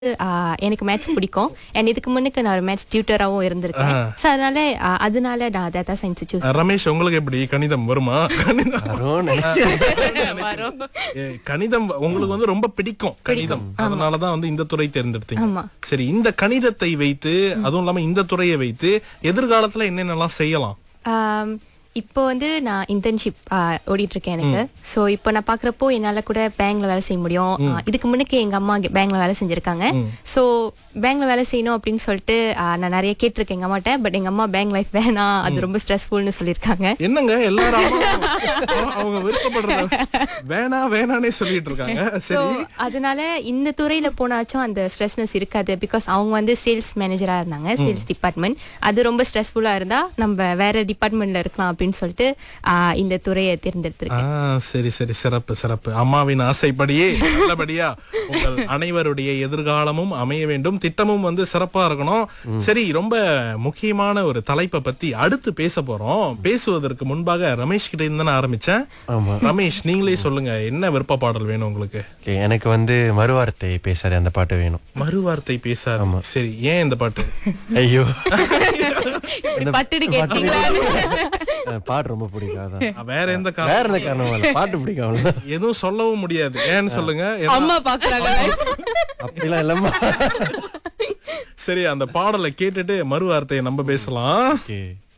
ஆஹ் எனக்கு மேத்ஸ் பிடிக்கும் அண்ட் இதுக்கு முன்னுக்கு நான் ஒரு மேத்ஸ் டியூட்டராகவும் இருந்திருக்கேன் ஸோ அதனால ஆஹ் அதனால நான் டேட்டா சயின்ஸ் சூஸ் ரமேஷ் உங்களுக்கு எப்படி கணிதம் வருமா கணிதம் வரும் நினைக்கிறேன் ஏ, கணிதம் உங்களுக்கு வந்து ரொம்ப பிடிக்கும் கணிதம் அதனாலதான் வந்து இந்த துறை தேர்ந்தெடுத்தீங்க ஆமா. சரி இந்த கணிதத்தை வைத்து அதுவும் இல்லாம இந்த துறையை வைத்து எதிர்காலத்துல என்னென்னலாம் செய்யலாம் ஆம், இப்போ வந்து நான் இன்டர்ன்ஷிப் ஓடிட்டு இருக்கேன் எனக்கு ஸோ இப்போ நான் பார்க்குறப்போ என்னால் கூட பேங்க்ல வேலை செய்ய முடியும் ஆ, இதுக்கு முன்னுக்கு எங்கள் அம்மா பேங்க்ல வேலை செஞ்சுருக்காங்க ஸோ பேங்க்ல வேலை செய்யணும் அப்படின்னு சொல்லிட்டு ஆ, நான் நிறைய கேட்டிருக்கேன் எங்கள் அம்மாட்ட பட் எங்கள் அம்மா பேங்க் லைஃப் வேணாம் அது ரொம்ப ஸ்ட்ரெஸ்ஃபுல்னு சொல்லியிருக்காங்க என்னங்க எல்லாரும் அம்மாவும் அவங்க விருப்பப்படுறத வேணா வேணானே சொல்லிட்டு இருக்காங்க ஸோ சரி அதனால இந்த துறையில போனாச்சும் அந்த ஸ்ட்ரெஸ்னஸ் இருக்காது பிகாஸ் அவங்க வந்து சேல்ஸ் மேனேஜரா இருந்தாங்க சேல்ஸ் டிபார்ட்மெண்ட் அது ரொம்ப ஸ்ட்ரெஸ்ஃபுல்லா இருந்தா நம்ம வேற டிபார்ட்மெண்ட்ல இருக்கலாம் அப்படின்னு சொல்லிட்டு ஆ, இந்த துறையை தேர்ந்தெடுத்திருக்கேன் ஆ சரி சரி சிறப்பு சிறப்பு அம்மாவின் ஆசைப்படியே நல்லபடியா உங்கள் அனைவருடைய எதிர்காலமும் அமைய வேண்டும் திட்டமும் வந்து சிறப்பா இருக்கணும் சரி ரொம்ப முக்கியமான ஒரு தலைப்பை பத்தி அடுத்து பேச போறோம் பேசுவதற்கு முன்பாக ரமேஷ் கிட்ட இருந்து தானே ஆரம்பிச்சேன் ஆமா ரமேஷ் நீங்களே சொல்லுங்க என்ன விருப்ப பாடல் வேணும் உங்களுக்கு ஓகே எனக்கு வந்து மறுவார்த்தை பேசாதே அந்த பாட்டு வேணும் மறுவார்த்தை பேசாது சரி ஏன் இந்த பாட்டு ஐயோ இப்படி பட்டுடு கேட்டீங்களான்னு அந்த பாட்டு ரொம்ப பிடிக்கும் அதான் வேற எந்த காரணம் வேற என்ன காரணம் இல்ல பாட்டு பிடிக்கும் அவ்வளவுதான் எதுவும் சொல்லவும் முடியாது ஏன்னு சொல்லுங்க ஏன்னா- அம்மா பாக்குறாங்க அப்படிலாம் இல்லம்மா சரி அந்த பாடலை கேட்டுட்டு மறுவார்த்தையை நம்ம பேசலாம் ஓகே